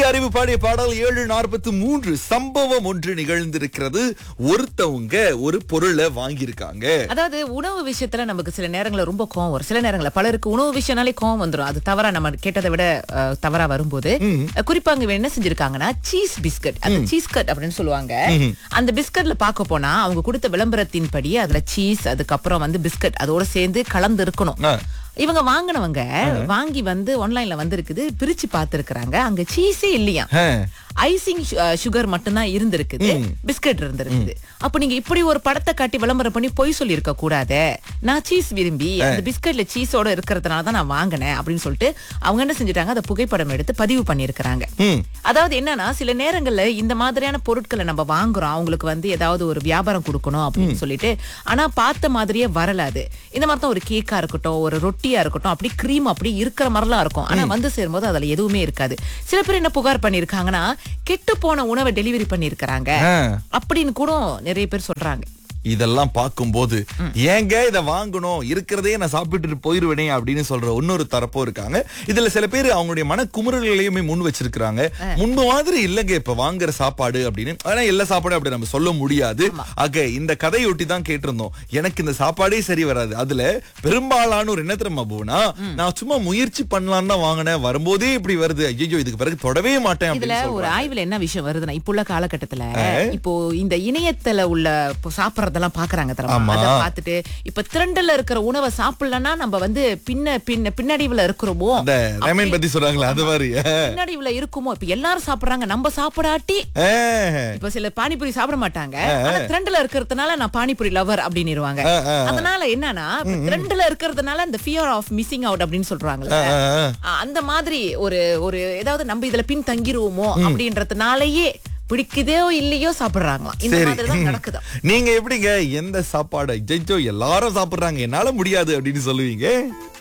அறிவு பாடிய பாடல் ஏழு நாற்பத்தி மூன்று சம்பவம் ஒன்று நிகழ்ந்திருக்கிறது ஒருத்தவங்க ஒரு பொருளை வாங்கியிருக்காங்க அதாவது உணவு விஷயத்துல நமக்கு சில நேரங்கள்ல ரொம்ப கோவம் வரும் சில நேரங்கள்ல பலருக்கு உணவு விஷயம்னாலே கோவம் வந்துரும் அது தவறா நம்ம கேட்டதை விட அஹ், தவறா வரும்போது அஹ், குறிப்பா அங்க என்ன செஞ்சிருக்காங்கன்னா சீஸ் பிஸ்கட் அந்த சீஸ் கட் அப்படின்னு சொல்லுவாங்க அந்த பிஸ்கட்ல பார்க்க போனா அவங்க கொடுத்த விளம்பரத்தின்படி அதுல சீஸ் அதுக்கப்புறம் வந்து பிஸ்கட் அதோட சேர்ந்து கலந்து இருக்கணும் ஆ. இவங்க வாங்கினவங்க வாங்கி வந்து ஆன்லைன்ல வந்திருக்குது பிரிச்சு பார்த்திருக்கிறாங்க அங்க சீஸே இல்லையா ஆ. ஐசிங் சுகர் மட்டும்தான் இருந்திருக்குது பிஸ்கட் இருந்திருக்குது அப்ப நீங்க இப்படி ஒரு படத்தை காட்டி விளம்பரம் பண்ணி பொய் சொல்லி இருக்க கூடாதே நான் சீஸ் விரும்பி அந்த பிஸ்கட்ல சீஸோட இருக்கிறதுனால தான் நான் வாங்கினேன் அப்படின்னு சொல்லிட்டு அவங்க என்ன செஞ்சுட்டாங்க அதை புகைப்படம் எடுத்து பதிவு பண்ணியிருக்கிறாங்க ம். அதாவது என்னன்னா சில நேரங்கள்ல இந்த மாதிரியான பொருட்களை நம்ம வாங்குறோம் அவங்களுக்கு வந்து ஏதாவது ஒரு வியாபாரம் கொடுக்கணும் அப்படின்னு சொல்லிட்டு ஆனா பார்த்த மாதிரியே வரல அது இந்த மாதிரி தான் ஒரு கேக்கா இருக்கட்டும் ஒரு ரொட்டியா இருக்கட்டும் அப்படி கிரீம் அப்படி இருக்கிற மாதிரிலாம் இருக்கும் ஆனா வந்து சேரும்போது அதுல எதுவுமே இருக்காது சில பேர் என்ன புகார் பண்ணிருக்காங்கன்னா கெட்டு போன உணவை டெலிவரி பண்ணிருக்காங்க ஆ. அப்படின்னு கூட நிறைய பேர் சொல்றாங்க இதெல்லாம் பார்க்கும்போது ஏங்க இத வாங்கணும் இருக்கிறதே நான் சாப்பிட்டுட்டு போயிருவேனே அப்படின்னு சொல்ற இன்னொரு தரப்பும் இருக்காங்க இதுல சில பேர் அவங்களுடைய மன குமுறல்களையுமே முன் வச்சிருக்காங்க முன்பு மாதிரி இல்லைங்க இப்ப வாங்குற சாப்பாடு அப்படின்னு ஆனா எல்லா சாப்பாடும் அப்படி நம்ம சொல்ல முடியாது ஆக இந்த கதையொட்டி தான் கேட்டிருந்தோம் எனக்கு இந்த சாப்பாடே சரி வராது அதுல பெரும்பாலான ஒரு என்ன தெரியுமா போனா நான் சும்மா முயற்சி பண்ணலாம்னு தான் வாங்கினேன் வரும்போதே இப்படி வருது ஐயோ இதுக்கு பிறகு தொடவே மாட்டேன் இதுல அப்படின்னு ஒரு சொல்றாங்க. ஆய்வுல என்ன விஷயம் வருதுன்னா இப்ப உள்ள காலகட்டத்துல இப்போ இந்த இணையத்துல உள்ள இப்போ சாப்பிடறதெல்லாம் பாக்குறாங்க தெரியுமா ஆமா. அத பார்த்துட்டு இப்ப திரண்டல்ல இருக்கிற உணவை சாப்பிடலன்னா நம்ம வந்து பின்ன பின்ன பின்னடைவுல இருக்கிறோமோ அந்த ரமேன் பத்தி சொல்றாங்களா அது மாதிரி பின்னடைவுல இருக்குமோ இப்ப எல்லாரும் சாப்பிடுறாங்க நம்ம சாப்பிடாட்டி ஆ. இப்ப சில பானிபூரி சாப்பிட மாட்டாங்க ஆனா த்ரெண்ட்ல இருக்கிறதுனால நான் பானிபூரி லவர் அப்படின்னுருவாங்க ஆ, ஆ, அதனால என்னன்னா த்ரெண்ட்ல இருக்கிறதுனால இந்த ஃபியர் ஆஃப் மிஸ்ஸிங் அவுட் அப்படின்னு சொல்றாங்கல்ல ஆ, ஆ. ஆ, அந்த மாதிரி ஒரு ஒரு ஏதாவது நம்ம இதுல பின் தங்கிருவோமோ அப்படின்றதுனாலயே பிடிக்குதோ இல்லையோ சாப்பிடுறாங்களாம் இந்த சரி மாதிரி தான் நடக்குதா நீங்க எப்படிங்க எந்த சாப்பாடு ஜெயிச்சோ எல்லாரும் சாப்பிடுறாங்க என்னால முடியாது அப்படின்னு சொல்லுவீங்க